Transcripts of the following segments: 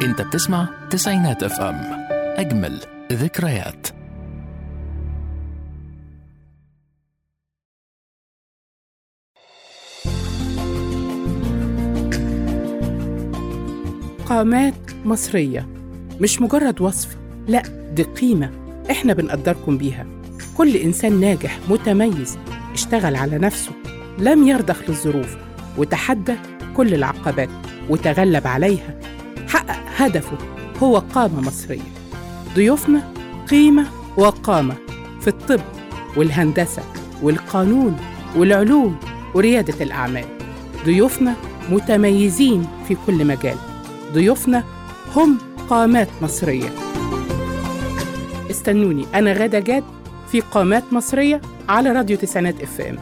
انت بتسمع تسعينات اف ام اجمل ذكريات قامات مصرية مش مجرد وصف لا دي قيمة احنا بنقدركم بيها كل إنسان ناجح متميز اشتغل على نفسه لم يرضخ للظروف وتحدى كل العقبات وتغلب عليها حقق هدفه هو قامة مصرية ضيوفنا قيمة وقامة في الطب والهندسة والقانون والعلوم وريادة الأعمال ضيوفنا متميزين في كل مجال ضيوفنا هم قامات مصرية استنوني أنا غادة جاد في قامات مصرية على راديو تسعينات اف ام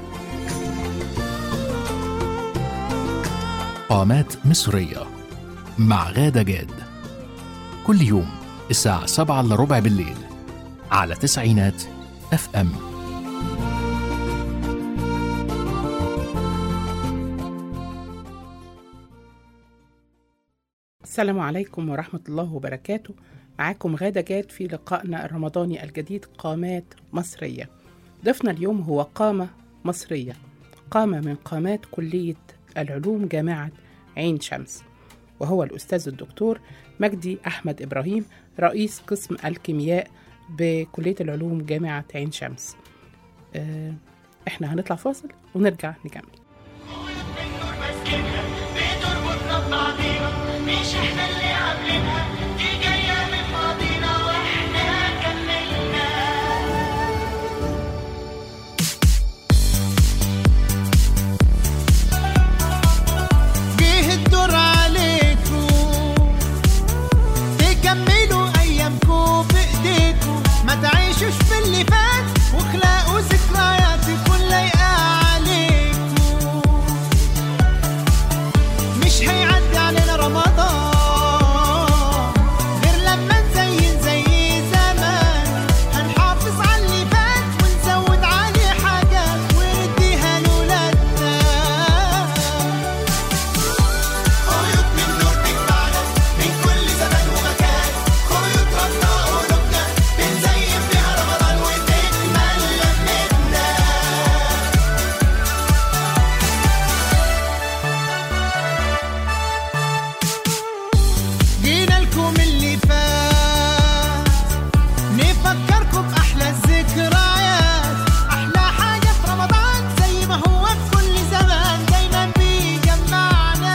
قامات مصرية مع غادة جاد كل يوم الساعة 7 إلا ربع بالليل على تسعينات اف ام السلام عليكم ورحمة الله وبركاته معاكم غادة جاد في لقائنا الرمضاني الجديد قامات مصرية ضيفنا اليوم هو قامة مصرية قامة من قامات كلية العلوم جامعة عين شمس وهو الأستاذ الدكتور مجدي أحمد إبراهيم رئيس قسم الكيمياء بكلية العلوم جامعة عين شمس آه، احنا هنطلع فاصل ونرجع نكمل النور ماسكينها بتربطنا ببعضينا مش احنا اللي عاملينها دي جاية من ماضينا واحنا كملنا جه الدور عليكم تكملوا ايامكم بايديكم ما تعيشوش في اللي فات واخلقوا ذكريات تكون لايقه عليكم مش هيعدي علينا رمضان غير لما نزين زي زمان هنحافظ على اللي فات ونزود عليه حاجات ونديها لولادنا خيوط من نور تجمعنا من كل زمان ومكان خيوط ربنا قلوبنا بنزين بيها رمضان وتكمل لمتنا جينا لكم اللي فات نفكركم بأحلى الذكريات أحلى حاجة في رمضان زي ما هو في كل زمان دايما بيجمعنا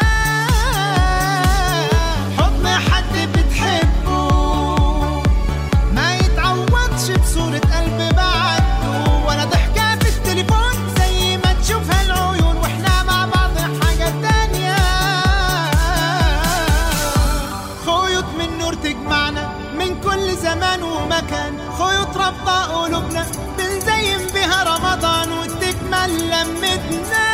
حضن حد بتحبه ما يتعوضش بصورة قلب بعده ولا ضحكة في التليفون زي ما تشوفها العيون واحنا مع بعض حاجة تانية خيوط من نور تجمعنا من كل زمان ومكان خيوط رابطة قلوبنا بنزين بها رمضان وتكمل لمتنا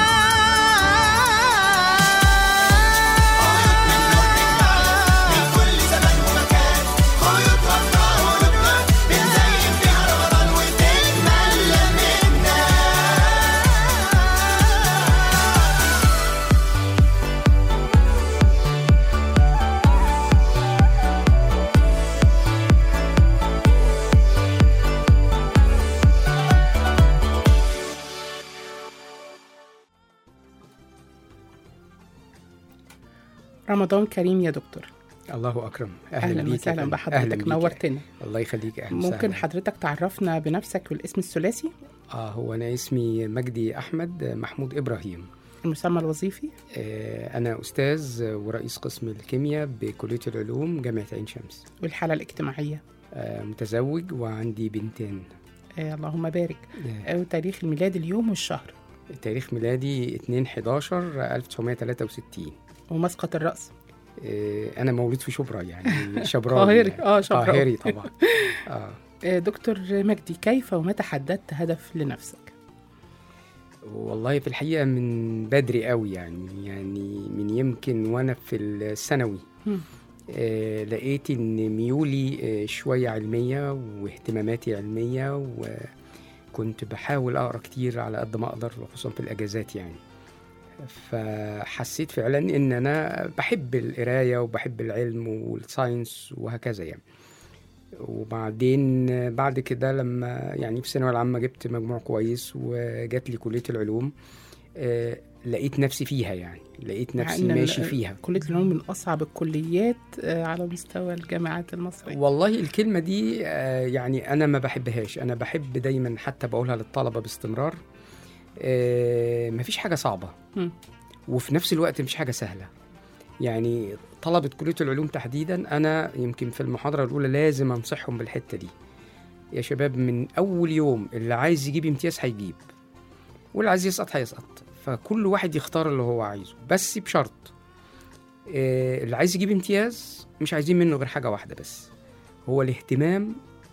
رمضان كريم يا دكتور الله اكرم اهلا, بيك يا وسهلا فندم. بحضرتك بيك. نورتنا الله يخليك اهلا ممكن وسهلا. حضرتك تعرفنا بنفسك والاسم الثلاثي اه هو انا اسمي مجدي احمد محمود ابراهيم المسمى الوظيفي آه انا استاذ ورئيس قسم الكيمياء بكليه العلوم جامعه عين شمس والحالة الاجتماعية آه متزوج وعندي بنتين آه اللهم بارك آه آه وتاريخ الميلاد اليوم والشهر تاريخ ميلادي 2 11 1963 ومسقط الرأس آه انا مولود في شبرا يعني شبراوي قاهري يعني. اه شبراوي قاهري طبعا اه آه دكتور مجدي كيف ومتى حددت هدف لنفسك والله في الحقيقة من بدري قوي يعني يعني من يمكن وأنا في الثانوي مم. آه لقيت إن ميولي آه شوية علمية واهتماماتي علمية وكنت بحاول أقرأ كتير على قد ما أقدر خصوصا في الأجازات يعني فحسيت فعلا ان انا بحب القرايه وبحب العلم والساينس وهكذا يعني وبعدين بعد كده لما يعني في الثانويه العامه جبت مجموع كويس وجات لي كليه العلوم آه، لقيت نفسي فيها يعني لقيت مع نفسي إن ال- ماشي فيها كليه العلوم من اصعب الكليات آه، على مستوى الجامعات المصريه والله الكلمة دي آه، يعني أنا ما بحبهاش أنا بحب دايما حتى بقولها للطلبة باستمرار آه، مفيش حاجة صعبة مم. وفي نفس الوقت مش حاجة سهلة يعني طلبة كلية العلوم تحديدا أنا يمكن في المحاضرة الأولى لازم أنصحهم بالحتة دي يا شباب من أول يوم اللي عايز يجيب امتياز هيجيب واللي عايز يسقط هيسقط فكل واحد يختار اللي هو عايزه بس بشرط آه، اللي عايز يجيب امتياز مش عايزين منه غير حاجة واحدة بس هو الاهتمام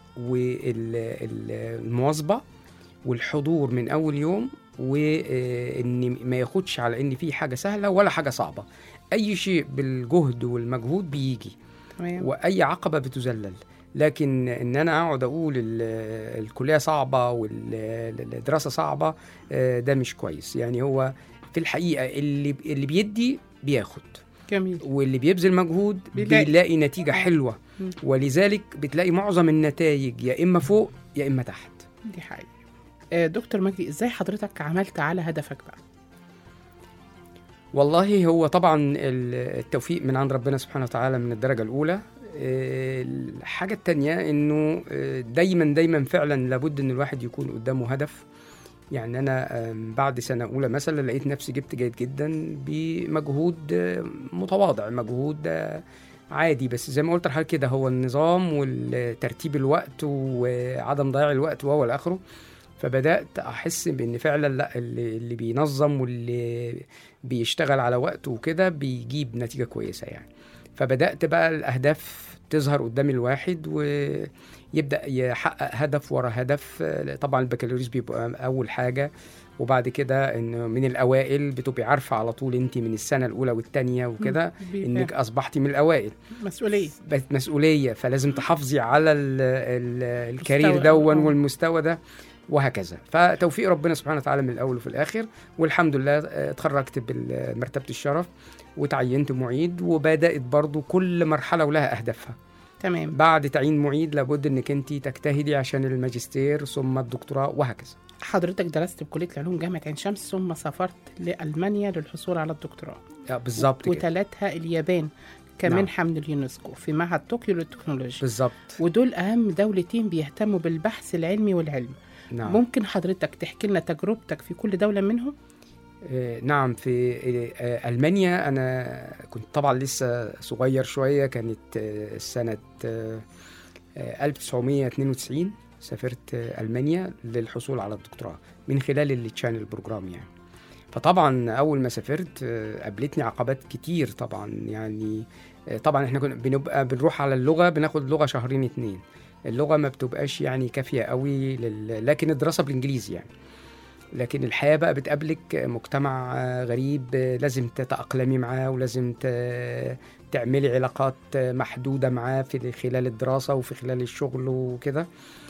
والمواظبة والحضور من أول يوم وإن ما ياخدش على إن في حاجة سهلة ولا حاجة صعبة أي شيء بالجهد والمجهود بيجي تمام واي عقبه بتذلل لكن ان انا اقعد اقول ال- الكليه صعبه والدراسه صعبه آه، ده مش كويس يعني هو في الحقيقه اللي اللي بيدي بياخد جميل واللي بيبذل مجهود بيلاقي. بيلاقي نتيجه حلوه مم. ولذلك بتلاقي معظم النتائج يا اما فوق يا اما تحت دي حقيقة آه، دكتور مجدي ازاي حضرتك عملت على هدفك بقى والله هو طبعا ال- التوفيق من عند ربنا سبحانه وتعالى من الدرجة الأولى آه، الحاجة التانية إنه آه، دايما دايما فعلا لابد إن الواحد يكون قدامه هدف يعني أنا آم، بعد سنة أولى مثلا لقيت نفسي جبت جيد جدا بمجهود آه، متواضع مجهود آه، عادي بس زي ما قلت لحضرتك كده هو النظام والترتيب الوقت وعدم ضياع الوقت وهو الآخره فبدأت أحس بإن فعلا لا اللي, اللي بينظم واللي بيشتغل على وقته وكده بيجيب نتيجة كويسة يعني فبدأت بقى الأهداف تظهر قدام الواحد ويبدأ يحقق هدف ورا هدف طبعا البكالوريوس بيبقى أول حاجة وبعد كده إنه من الأوائل بتبقي عارفة على طول أنت من السنة الأولى والتانية وكده بيبقى إنك أصبحتي من الأوائل مسؤولية بقت مسؤوليه فلازم تحافظي على ال ال الكارير مستوى، دون آه. والمستوى ده وهكذا فتوفيق ربنا سبحانه وتعالى من الاول وفي الاخر والحمد لله آه، اتخرجت بمرتبه الشرف وتعينت معيد وبدات برضو كل مرحله ولها اهدافها تمام بعد تعيين معيد لابد انك انت تجتهدي عشان الماجستير ثم الدكتوراه وهكذا حضرتك درست بكلية العلوم جامعة عين شمس ثم سافرت لألمانيا للحصول على الدكتوراه آه، بالظبط كده وتلاتها اليابان كمنحة من اليونسكو في معهد طوكيو للتكنولوجيا بالظبط ودول أهم دولتين بيهتموا بالبحث العلمي والعلم نعم ممكن حضرتك تحكي لنا تجربتك في كل دولة منهم؟ آه، نعم في آه، ألمانيا أنا كنت طبعا لسه صغير شوية كانت آه، سنة آه، آه، 1992 سافرت آه، ألمانيا للحصول على الدكتوراه من خلال التشانل بروجرام يعني فطبعا أول ما سافرت آه، قابلتني عقبات كتير طبعا يعني آه، طبعا احنا كنا بنبقى بنروح على اللغة بناخد لغة شهرين اتنين اللغة ما بتبقاش يعني كافية قوي لل... لكن الدراسة بالإنجليزي يعني لكن الحياة بقى بتقابلك مجتمع غريب لازم تتأقلمي معاه ولازم ت- تعملي علاقات محدودة معاه في خلال الدراسة وفي خلال الشغل وكده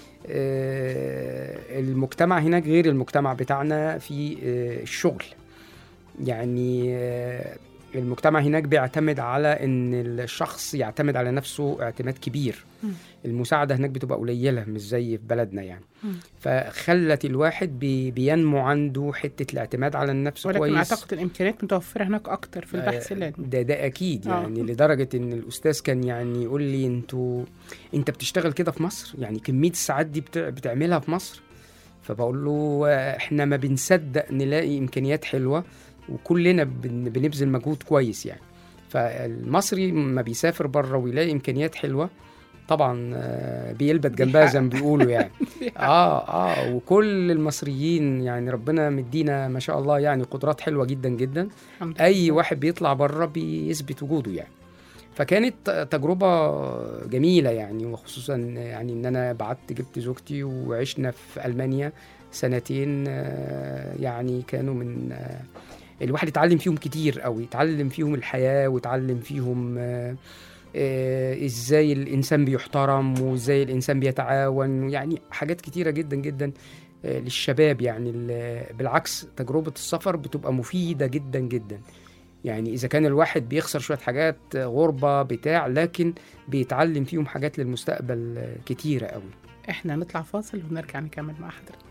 آه، المجتمع هناك غير المجتمع بتاعنا في آه، الشغل يعني آه، المجتمع هناك بيعتمد على ان الشخص يعتمد على نفسه اعتماد كبير مم. المساعدة هناك بتبقى قليلة مش زي في بلدنا يعني مم. فخلت الواحد بي بينمو عنده حتة الاعتماد على النفس ولكن كويس أعتقد الإمكانيات متوفرة هناك أكتر في البحث آه، العلمي ده ده اكيد آه. يعني لدرجه ان الاستاذ كان يعني يقول لي انتوا انت بتشتغل كده في مصر يعني كميه الساعات دي بتع- بتعملها في مصر فبقول له آه، احنا ما بنصدق نلاقي امكانيات حلوه وكلنا بن- بنبذل مجهود كويس يعني فالمصري ما بيسافر بره ويلاقي امكانيات حلوه طبعا آه، بيلبت جنبها زي ما بيقولوا يعني اه اه وكل المصريين يعني ربنا مدينا ما شاء الله يعني قدرات حلوه جدا جدا الحمد اي لله. واحد بيطلع بره بيثبت وجوده يعني فكانت تجربة جميلة يعني وخصوصا يعني ان انا بعت جبت زوجتي وعشنا في المانيا سنتين آه، يعني كانوا من آه، الواحد اتعلم فيهم كتير قوي اتعلم فيهم الحياة واتعلم فيهم آه، آه، ازاي الانسان بيحترم وازاي الانسان بيتعاون يعني حاجات كتيرة جدا جدا آه، للشباب يعني ال- بالعكس تجربه السفر بتبقى مفيده جدا جدا يعني اذا كان الواحد بيخسر شويه حاجات آه، غربه بتاع لكن بيتعلم فيهم حاجات للمستقبل آه، كتيره قوي احنا نطلع فاصل ونرجع نكمل مع حضرتك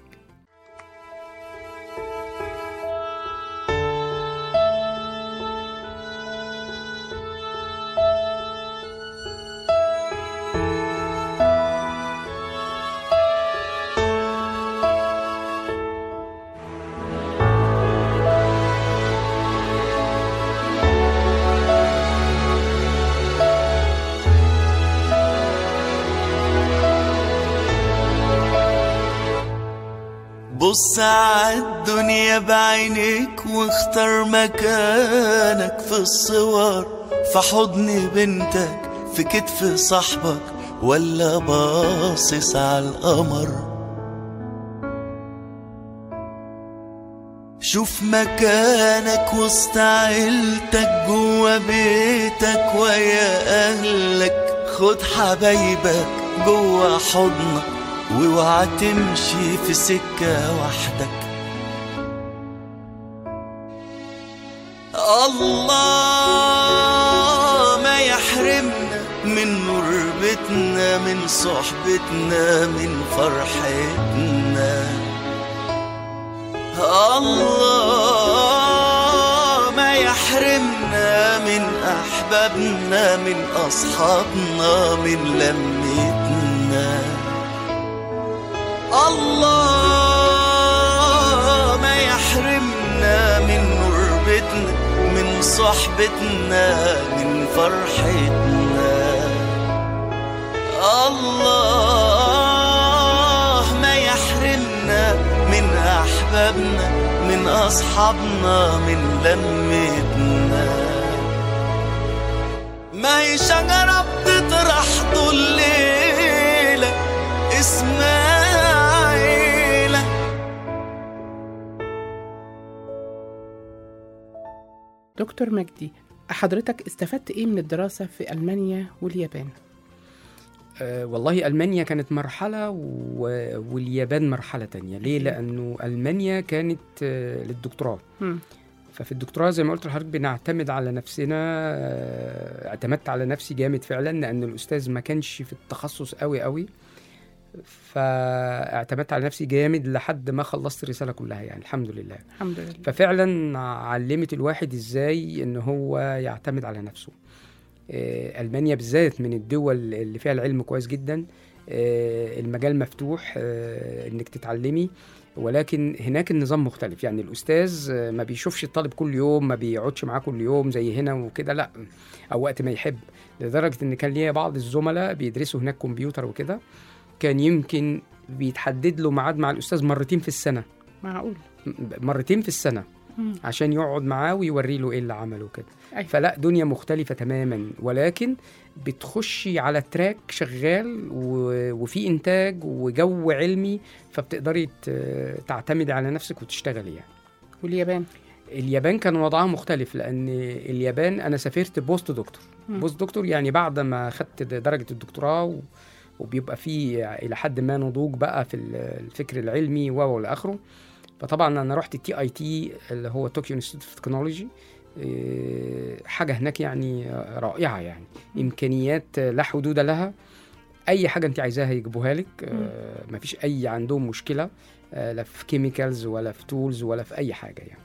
بص عالدنيا بعينيك واختار مكانك في الصور في حضن بنتك في كتف صاحبك ولا باصص على القمر شوف مكانك وسط عيلتك جوا بيتك ويا اهلك خد حبايبك جوا حضنك واوعى تمشي في سكة وحدك الله ما يحرمنا من نور بيتنا من صحبتنا من فرحتنا الله ما يحرمنا من أحبابنا من أصحابنا من لمتنا الله ما يحرمنا من قربتنا من صحبتنا من فرحتنا الله ما يحرمنا من أحبابنا من أصحابنا من لمتنا ما هي شجرة بتطرح طول الليلة اسمها عيلة دكتور مجدي حضرتك استفدت ايه من الدراسة في ألمانيا واليابان؟ أه والله ألمانيا كانت مرحلة و... واليابان مرحلة تانية ليه؟ أكيد. لأنه ألمانيا كانت آه، للدكتوراه مم. ففي الدكتوراه زي ما قلت لحضرتك بنعتمد على نفسنا آه، اعتمدت على نفسي جامد فعلا لأن الأستاذ ما كانش في التخصص قوي قوي فاعتمدت على نفسي جامد لحد ما خلصت الرسالة كلها يعني الحمد لله الحمد لله ففعلا علمت الواحد ازاي ان هو يعتمد على نفسه آه، المانيا بالذات من الدول اللي فيها العلم كويس جدا آه، المجال مفتوح آه، انك تتعلمي ولكن هناك النظام مختلف يعني الاستاذ آه، ما بيشوفش الطالب كل يوم ما بيقعدش معاه كل يوم زي هنا وكده لا او وقت ما يحب لدرجه ان كان ليا بعض الزملاء بيدرسوا هناك كمبيوتر وكده كان يمكن بيتحدد له ميعاد مع الاستاذ مرتين في السنه معقول م- مرتين في السنه مم. عشان يقعد معاه ويوري له ايه اللي عمله كده أيوة. فلا دنيا مختلفة تماما ولكن بتخشي على تراك شغال و... وفي انتاج وجو علمي فبتقدري ت- تعتمدي على نفسك وتشتغلي يعني واليابان اليابان كان وضعها مختلف لان اليابان انا سافرت بوست دكتور مم. بوست دكتور يعني بعد ما خدت درجه الدكتوراه و... وبيبقى في الى حد ما نضوج بقى في ال- الفكر العلمي و والى اخره فطبعا انا رحت التي اي تي اللي هو طوكيو انستيتيوت اوف تكنولوجي حاجه هناك يعني آه، رائعه يعني امكانيات آه، لا حدود لها اي حاجه انت عايزاها يجيبوها لك آه، مفيش اي عندهم مشكله آه، لا في كيميكالز ولا في تولز ولا في اي حاجه يعني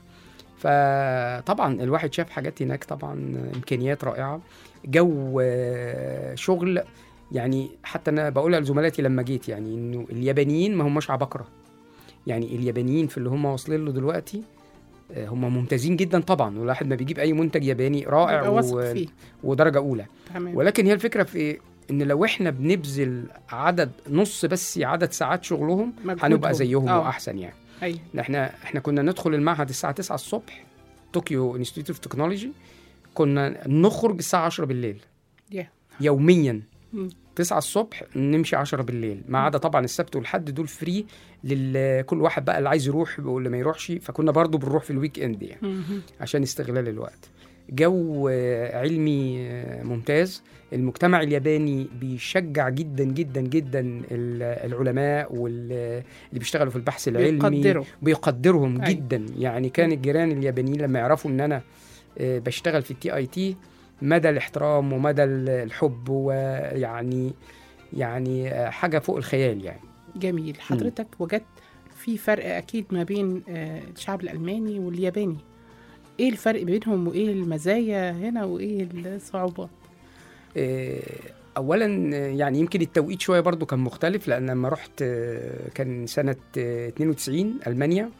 فطبعا الواحد شاف حاجات هناك طبعا امكانيات رائعه جو آه، شغل يعني حتى انا بقولها لزملاتي لما جيت يعني انه اليابانيين ما هماش عباقره يعني اليابانيين في اللي هم واصلين له دلوقتي آه، هم ممتازين جدا طبعا والواحد ما بيجيب اي منتج ياباني رائع يبقى واثق فيه ودرجه اولى تمام ولكن هي الفكره في إيه؟ ان لو احنا بنبذل عدد نص بس عدد ساعات شغلهم مجهودهم. هنبقى زيهم آه. واحسن يعني ايوه احنا احنا كنا ندخل المعهد الساعه 9 الصبح طوكيو انستيتيوت اوف تكنولوجي كنا نخرج الساعه 10 بالليل Yeah. يوميا مم. 9 الصبح نمشي 10 بالليل ما عدا طبعا السبت والحد دول فري لكل واحد بقى اللي عايز يروح واللي ما يروحش فكنا برضو بنروح في الويك اند يعني مهم. عشان استغلال الوقت جو آه، علمي آه، ممتاز المجتمع الياباني بيشجع جدا جدا جدا ال- العلماء واللي بيشتغلوا في البحث العلمي بيقدروا بيقدرهم أيوة. جدا يعني كان الجيران اليابانيين لما يعرفوا ان انا آه، بشتغل في التي اي تي مدى الاحترام ومدى ال- الحب ويعني يعني آه، حاجه فوق الخيال يعني جميل حضرتك وجدت في فرق اكيد ما بين آه، الشعب الالماني والياباني ايه الفرق بينهم وايه المزايا هنا وايه الصعوبات آه، اولا آه، يعني يمكن التوقيت شويه برضو كان مختلف لان لما رحت آه، كان سنه آه، 92 المانيا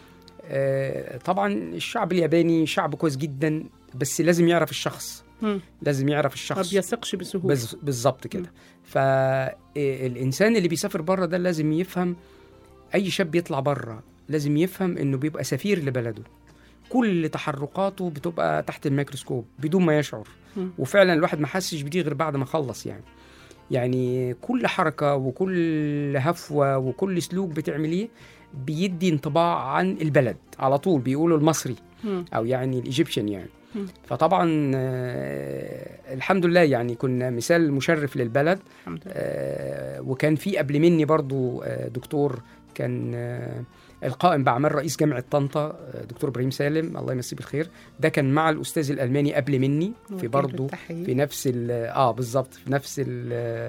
آه، طبعا الشعب الياباني شعب كويس جدا بس لازم يعرف الشخص مم. لازم يعرف ما الشخص بيثقش بسهوله بز- بالظبط كده فالانسان اللي بيسافر بره ده لازم يفهم اي شاب يطلع بره لازم يفهم انه بيبقى سفير لبلده كل تحركاته بتبقى تحت الميكروسكوب بدون ما يشعر مم. وفعلا الواحد ما حسش بدي غير بعد ما خلص يعني يعني كل حركة وكل هفوة وكل سلوك بتعمليه بيدي انطباع عن البلد على طول بيقولوا المصري مم. او يعني الايجيبشن يعني مم. فطبعا آه، الحمد لله يعني كنا مثال مشرف للبلد الحمد لله آه، وكان في قبل مني برضو آه، دكتور كان آه، القائم باعمال رئيس جامعه طنطا آه، دكتور ابراهيم سالم الله يمسيه بالخير ده كان مع الاستاذ الالماني قبل مني في وكيل برضو التحية. في نفس ال اه بالظبط في نفس ال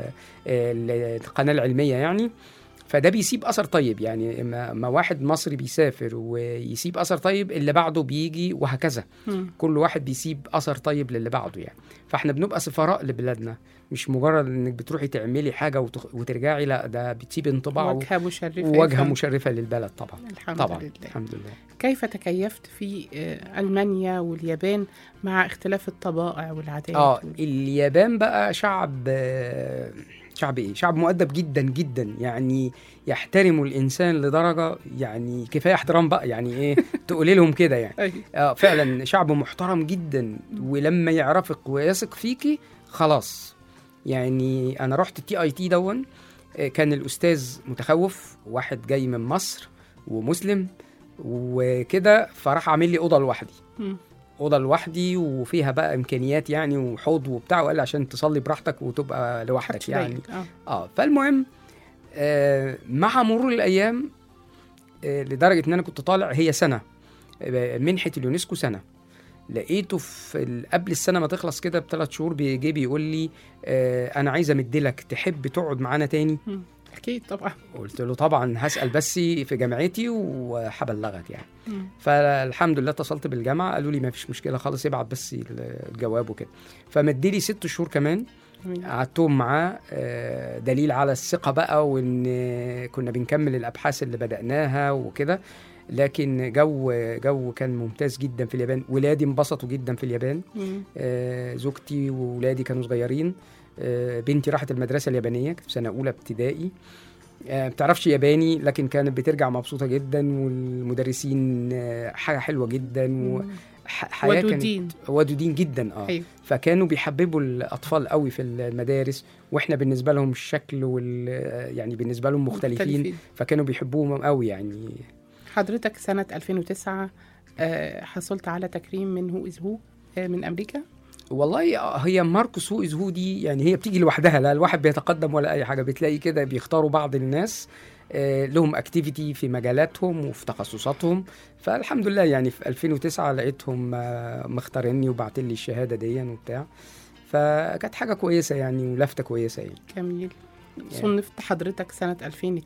ال- القناه العلميه يعني فده بيسيب اثر طيب يعني ما, ما واحد مصري بيسافر ويسيب اثر طيب اللي بعده بيجي وهكذا مم. كل واحد بيسيب اثر طيب للي بعده يعني فاحنا بنبقى سفراء لبلادنا مش مجرد انك بتروحي تعملي حاجه وتخ... وترجعي لا ده بتسيب انطباع و... وجهه مشرفه وواجهه يفهم. مشرفه للبلد طبعا الحمد طبعا لله الحمد لله كيف تكيفت في آه، المانيا واليابان مع اختلاف الطبائع والعادات اه وال- اليابان بقى شعب آه، شعب ايه شعب مؤدب جدا جدا يعني يحترموا الانسان لدرجه يعني كفايه احترام بقى يعني ايه تقولي لهم كده يعني أيوة. اه فعلا شعب محترم جدا ولما يعرفك ويثق فيكي خلاص يعني انا رحت التي اي تي دون آه، كان الاستاذ متخوف واحد جاي من مصر ومسلم وكده فراح عامل لي اوضه لوحدي مم. اوضه لوحدي وفيها بقى امكانيات يعني وحوض وبتاع وقال لي عشان تصلي براحتك وتبقى لوحدك محدش يعني ضايقك. اه اه فالمهم آه مع مرور الايام آه لدرجه ان انا كنت طالع هي سنه آه، منحه اليونسكو سنه لقيته في ال- قبل السنه ما تخلص كده بثلاث شهور بيجي بيقول لي آه انا عايز امدلك تحب تقعد معانا تاني مم. اكيد طبعا قلت له طبعا هسال بس في جامعتي وهبلغك يعني مم. فالحمد لله اتصلت بالجامعه قالوا لي ما فيش مشكله خالص ابعت بس الجواب وكده فمديلي ست شهور كمان جميل. قعدتهم معاه آه، دليل على الثقه بقى وان كنا بنكمل الابحاث اللي بداناها وكده لكن جو جو كان ممتاز جدا في اليابان ولادي انبسطوا جدا في اليابان مم. آه، زوجتي وولادي كانوا صغيرين آه، بنتي راحت المدرسه اليابانيه كانت في سنه اولى ابتدائي آه، بتعرفش ياباني لكن كانت بترجع مبسوطه جدا والمدرسين آه، حاجه حلوه جدا مم. وحياه ودودين ودودين جدا اه ايوه فكانوا بيحببوا الاطفال قوي في المدارس واحنا بالنسبه لهم الشكل وال يعني بالنسبه لهم مختلفين فكانوا بيحبوهم قوي يعني حضرتك سنة 2009 آه، حصلت على تكريم من هو إز هو آه، من أمريكا والله آه، هي ماركوس هو هو دي يعني هي بتيجي لوحدها لا الواحد بيتقدم ولا اي حاجه بتلاقي كده بيختاروا بعض الناس آه، لهم اكتيفيتي في مجالاتهم وفي تخصصاتهم فالحمد لله يعني في 2009 لقيتهم آه، مختاريني وبعتين لي الشهاده دي وبتاع فكانت حاجه كويسه يعني ولفته كويسه يعني جميل صنفت حضرتك سنة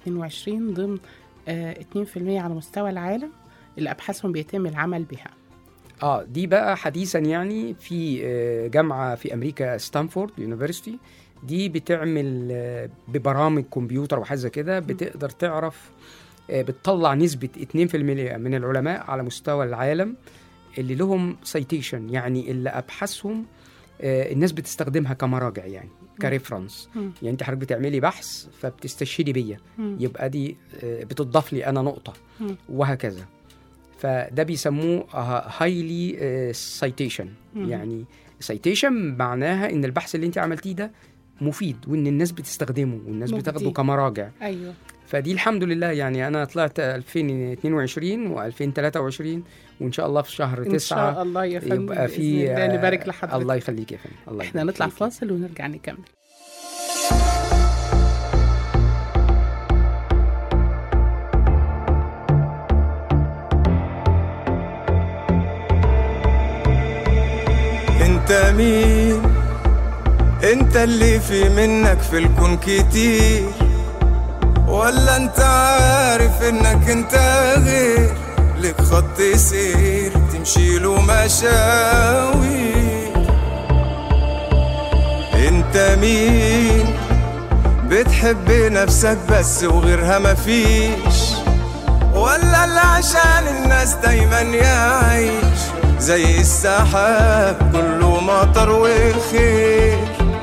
2022 ضمن آه، 2% على مستوى العالم اللي أبحاثهم بيتم العمل بها اه دي بقى حديثا يعني في آه، جامعه في امريكا ستانفورد يونيفرسيتي دي بتعمل آه، ببرامج كمبيوتر وحاجه زي كده بتقدر تعرف آه، بتطلع نسبه 2% من العلماء على مستوى العالم اللي لهم سيتيشن يعني اللي ابحاثهم آه، الناس بتستخدمها كمراجع يعني كريفرنس مم. يعني انت حضرتك بتعملي بحث فبتستشهدي بيا مم. يبقى دي آه، بتضاف لي انا نقطه مم. وهكذا فده بيسموه هايلي سايتيشن مم. يعني سايتيشن معناها ان البحث اللي انت عملتيه ده مفيد وان الناس بتستخدمه والناس مجدي. بتاخده كمراجع ايوه فدي الحمد لله يعني انا طلعت 2022 و2023 وان شاء الله في شهر ان 9 شاء الله يا فندم يبقى في بإذن الله نبارك آه، لحضرتك الله يخليك يا فندم الله احنا يبارك نطلع فيك. فاصل ونرجع نكمل انت مين انت اللي في منك في الكون كتير ولا انت عارف انك انت غير لك خط سير تمشي له مشاوي انت مين بتحب نفسك بس وغيرها مفيش ولا اللي عشان الناس دايما يعيش زي السحاب كله مطر وخير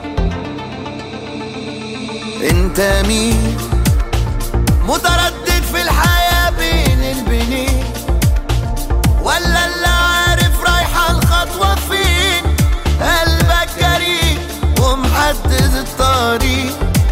انت مين متردد في الحياة بين البنين ولا اللي عارف رايحة الخطوة فين قلبك جريء ومحدد الطريق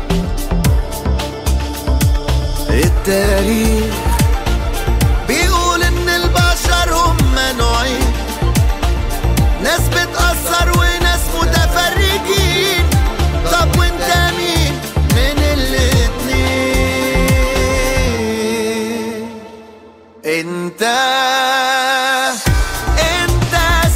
التاريخ بيقول ان البشر هم نوعين ناس بتأثر وناس متفرجين طب وانت مين من الاتنين انت انت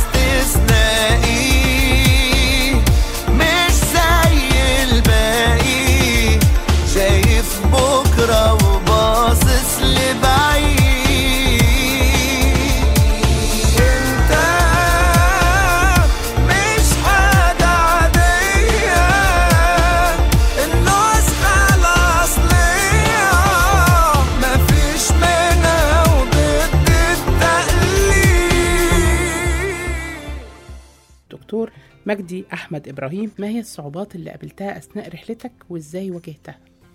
استثنائي مش زي الباقي شايف بكرة وباصص لبعيد انت مش حاجة عادية النسخة الأصلية مفيش منها وضد التقليد دكتور مجدي احمد ابراهيم ما هي الصعوبات اللي قابلتها اثناء رحلتك وازاي واجهتها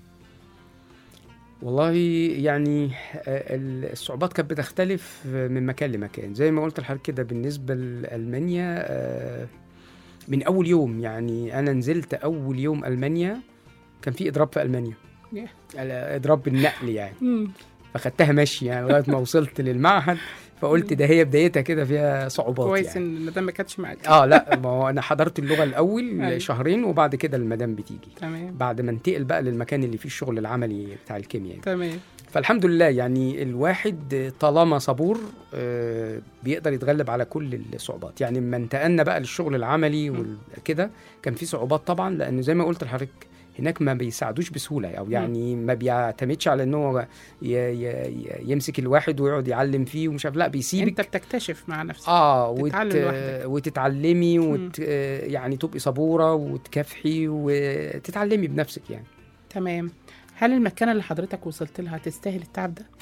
والله يعني آه، الصعوبات كانت بتختلف من مكان لمكان زي ما قلت لحضرتك كده بالنسبة لألمانيا آه، من أول يوم يعني أنا نزلت أول يوم ألمانيا كان في إضراب في ألمانيا ياه. على إضراب بالنقل يعني فخدتها ماشي يعني لغاية ما وصلت للمعهد فقلت ده هي بدايتها كده فيها صعوبات كويس يعني. ان المدام ما كانتش معاك اه لا ما هو انا حضرت اللغه الاول أيوة. شهرين وبعد كده المدام بتيجي تمام بعد ما انتقل بقى للمكان اللي فيه الشغل العملي بتاع الكيمياء يعني. تمام فالحمد لله يعني الواحد طالما صبور آه، بيقدر يتغلب على كل الصعوبات يعني لما انتقلنا بقى للشغل العملي وكده كان في صعوبات طبعا لانه زي ما قلت لحضرتك هناك ما بيساعدوش بسهوله او يعني ما بيعتمدش على ان هو ي- ي- ي- يمسك الواحد ويقعد يعلم فيه ومش عارف لا بيسيبك انت بتكتشف مع نفسك اه تتعلم وت... لوحدك. وتتعلمي وت... آه، يعني تبقي صبوره وتكافحي وتتعلمي بنفسك يعني تمام هل المكانة اللي حضرتك وصلت لها تستاهل التعب ده؟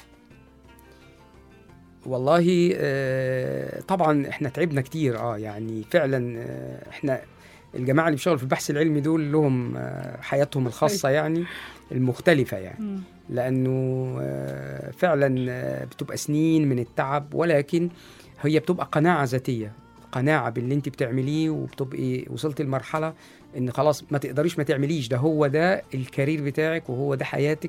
والله آه، طبعا احنا تعبنا كتير اه يعني فعلا آه، احنا الجماعه اللي بيشتغلوا في البحث العلمي دول لهم آه، حياتهم الخاصه يعني المختلفه يعني لانه آه، فعلا آه، بتبقى سنين من التعب ولكن هي بتبقى قناعه ذاتيه قناعه باللي انت بتعمليه وبتبقي وصلت لمرحله ان خلاص ما تقدريش ما تعمليش ده هو ده الكارير بتاعك وهو ده حياتك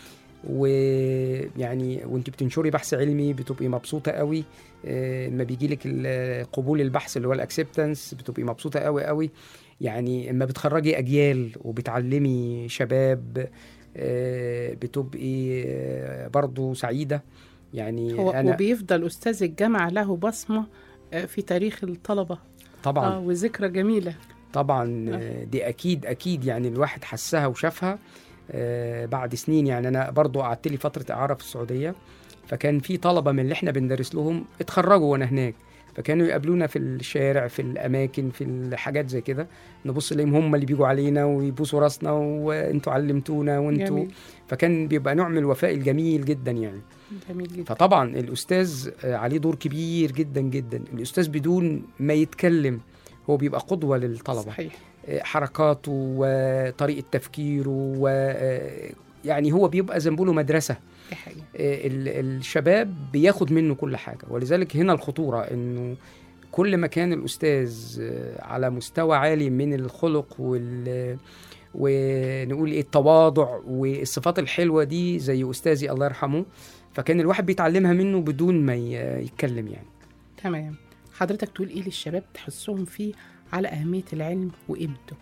ويعني وانت بتنشري بحث علمي بتبقي مبسوطه قوي آه، لما بيجي لك قبول البحث اللي هو الاكسبتنس بتبقي مبسوطه قوي قوي يعني اما بتخرجي اجيال وبتعلمي شباب آه، بتبقي آه، برضو سعيده يعني هو انا وبيفضل أستاذ الجامعة له بصمة آه، في تاريخ الطلبة طبعا اه وذكرى جميلة طبعا آه، دي اكيد اكيد يعني الواحد حسها وشافها آه، بعد سنين يعني انا برضو قعدت لي فتره اعاره في السعوديه فكان في طلبه من اللي احنا بندرس لهم اتخرجوا وانا هناك فكانوا يقابلونا في الشارع في الاماكن في الحاجات زي كده نبص لهم هم اللي بيجوا علينا ويبوسوا راسنا وانتوا علمتونا وانتوا جميل فكان بيبقى نوع من الوفاء الجميل جدا يعني جميل جدا فطبعا الاستاذ آه، عليه دور كبير جدا جدا الاستاذ بدون ما يتكلم هو بيبقى قدوه للطلبه صحيح حركاته وطريقه تفكيره و يعني هو بيبقى زي ما بيقولوا مدرسه دي حقيقة ال- الشباب بياخد منه كل حاجه ولذلك هنا الخطوره انه كل ما كان الاستاذ على مستوى عالي من الخلق وال ونقول ايه التواضع والصفات الحلوه دي زي استاذي الله يرحمه فكان الواحد بيتعلمها منه بدون ما ي- يتكلم يعني تمام حضرتك تقول ايه للشباب تحسهم فيه على اهميه العلم وقيمته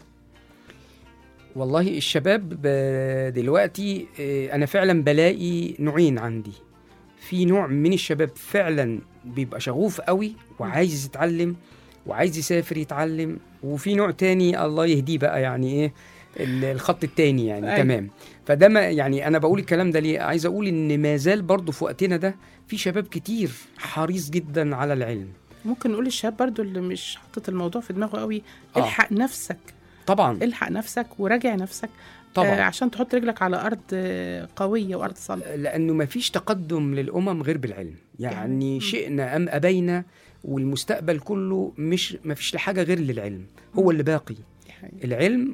والله الشباب ب- دلوقتي آه، انا فعلا بلاقي نوعين عندي في نوع من الشباب فعلا بيبقى شغوف قوي وعايز يتعلم وعايز يسافر يتعلم وفي نوع تاني الله يهديه بقى يعني ايه ال- الخط التاني يعني أيوة. تمام فده ما يعني انا بقول الكلام ده ليه عايز اقول ان ما زال برضه في وقتنا ده في شباب كتير حريص جدا على العلم ممكن نقول للشباب برضو اللي مش حاطط الموضوع في دماغه قوي آه. الحق نفسك طبعا الحق نفسك وراجع نفسك طبعا آه عشان تحط رجلك على ارض آه، قويه وارض صلبه لانه ما فيش تقدم للامم غير بالعلم يعني مم. شئنا ام ابينا والمستقبل كله مش ما فيش لحاجه غير للعلم هو اللي باقي دي حقيقة. العلم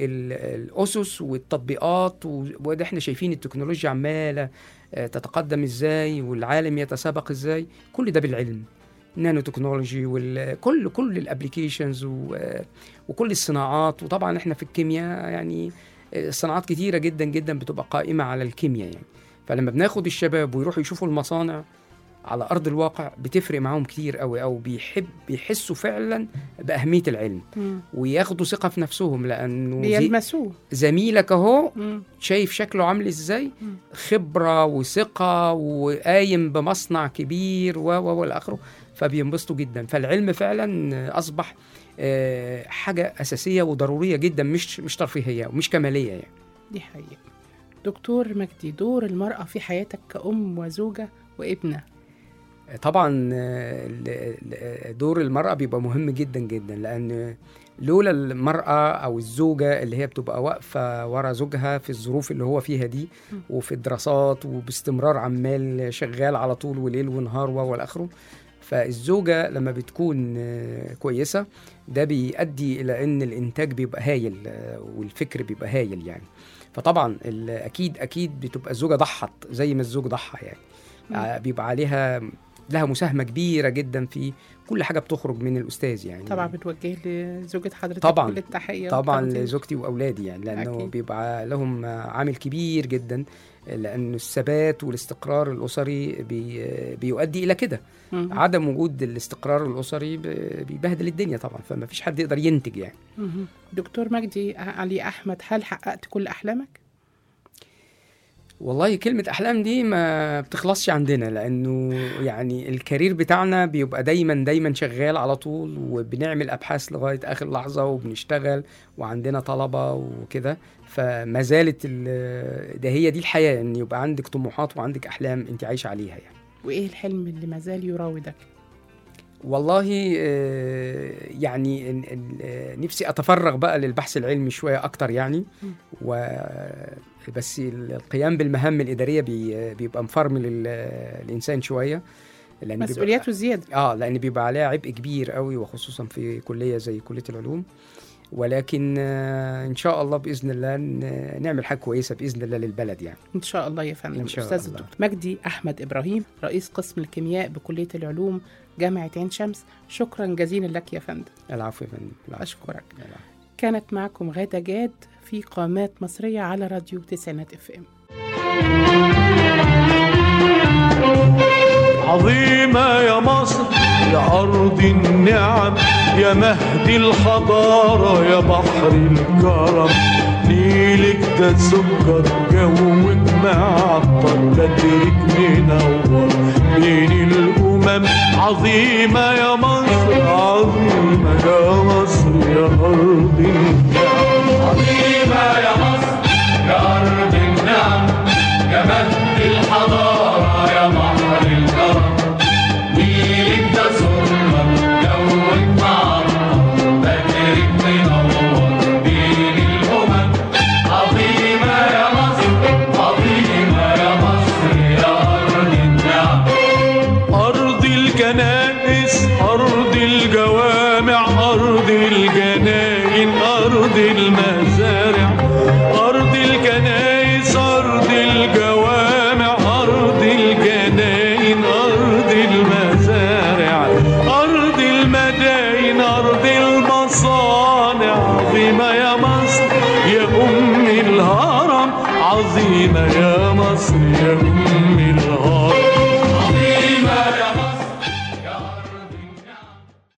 والاسس والتطبيقات و- وده احنا شايفين التكنولوجيا عماله آه، تتقدم ازاي والعالم يتسابق ازاي كل ده بالعلم نانو تكنولوجي وكل كل الابلكيشنز وكل الصناعات وطبعا احنا في الكيمياء يعني آه، صناعات كتيره جدا جدا بتبقى قائمه على الكيمياء يعني فلما بناخد الشباب ويروحوا يشوفوا المصانع على ارض الواقع بتفرق معاهم كتير قوي او بيحب بيحسوا فعلا باهميه العلم مم. وياخدوا ثقه في نفسهم لانه زي بيلمسوه زميلك اهو مم. شايف شكله عامل ازاي مم. خبره وثقه وقايم بمصنع كبير و و والى اخره فبينبسطوا جدا فالعلم فعلا اصبح آه، حاجه اساسيه وضروريه جدا مش مش ترفيهيه ومش كماليه يعني دي حقيقة دكتور مجدي دور المرأة في حياتك كأم وزوجة وابنة طبعا آه، ال- ال- دور المرأة بيبقى مهم جدا جدا لأن لولا المرأة أو الزوجة اللي هي بتبقى واقفة ورا زوجها في الظروف اللي هو فيها دي م. وفي الدراسات وباستمرار عمال شغال على طول وليل ونهار و- والى آخره فالزوجة لما بتكون آه، كويسة ده بيؤدي إلى إن الإنتاج بيبقى هايل آه، والفكر بيبقى هايل يعني فطبعا ال- أكيد أكيد بتبقى الزوجة ضحت زي ما الزوج ضحى يعني م. آه، بيبقى عليها لها مساهمة كبيرة جدا في كل حاجة بتخرج من الأستاذ يعني طبعا بتوجه لزوجة حضرتك طبعاً. كل التحية طبعا والتقدير. لزوجتي واولادي يعني لانه أكيد. بيبقى لهم عامل كبير جدا لان الثبات والاستقرار الاسري بي بيؤدي الى كده مم. عدم وجود الاستقرار الاسري ب- بيبهدل الدنيا طبعا فما فيش حد يقدر ينتج يعني مهم. دكتور مجدي علي أحمد هل حققت كل أحلامك؟ والله كلمة أحلام دي ما بتخلصش عندنا لأنه يعني الكارير بتاعنا بيبقى دايما دايما شغال على طول وبنعمل أبحاث لغاية آخر لحظة وبنشتغل وعندنا طلبة وكده فما زالت ال- ده هي دي الحياة إن يبقى عندك طموحات وعندك أحلام أنت عايشة عليها يعني وإيه الحلم اللي ما زال يراودك؟ والله آه، يعني ال- ال- آه، نفسي اتفرغ بقى للبحث العلمي شويه اكتر يعني مم. و بس القيام بالمهام الاداريه بي- بيبقى مفرمل ال- الانسان شويه لان بيبقى- مسؤولياته زيادة اه لان بيبقى عليها عبء كبير قوي وخصوصا في كليه زي كليه العلوم ولكن آه، ان شاء الله باذن الله ن- نعمل حاجه كويسه باذن الله للبلد يعني إن شاء الله يا فندم إن شاء أستاذ الله. الدكتور مجدي أحمد إبراهيم رئيس قسم الكيمياء بكلية العلوم جامعة عين شمس شكرا جزيلا لك يا فندم العفو يا فندم العفو. أشكرك العفو. كانت معكم غادة جاد في قامات مصرية على راديو تسعينات اف ام عظيمة يا مصر يا أرض النعم يا مهد الحضارة يا بحر الكرم نيلك ده سكر جوك معطر بدرك منور بين الأمم عظيمة يا مصر عظيمة يا مصر يا أرض النعم عظيمة يا مصر يا أرض النعم يا مهد الحضارة يا بحر الكرم نيلك ده سرة جوك معطر بدرك منور بين الأمم عظيمة يا مصر عظيمة يا مصر يا أرض النعم أرض الكنائس أرض الجوامع أرض الجناين أرض المزارع أرض الكنائس أرض الجوامع أرض الجناين أرض المزارع أرض المداين أرض المصانع عظيمة يا مصر يا الهرم عظيمة يا مصر يا أم الهرم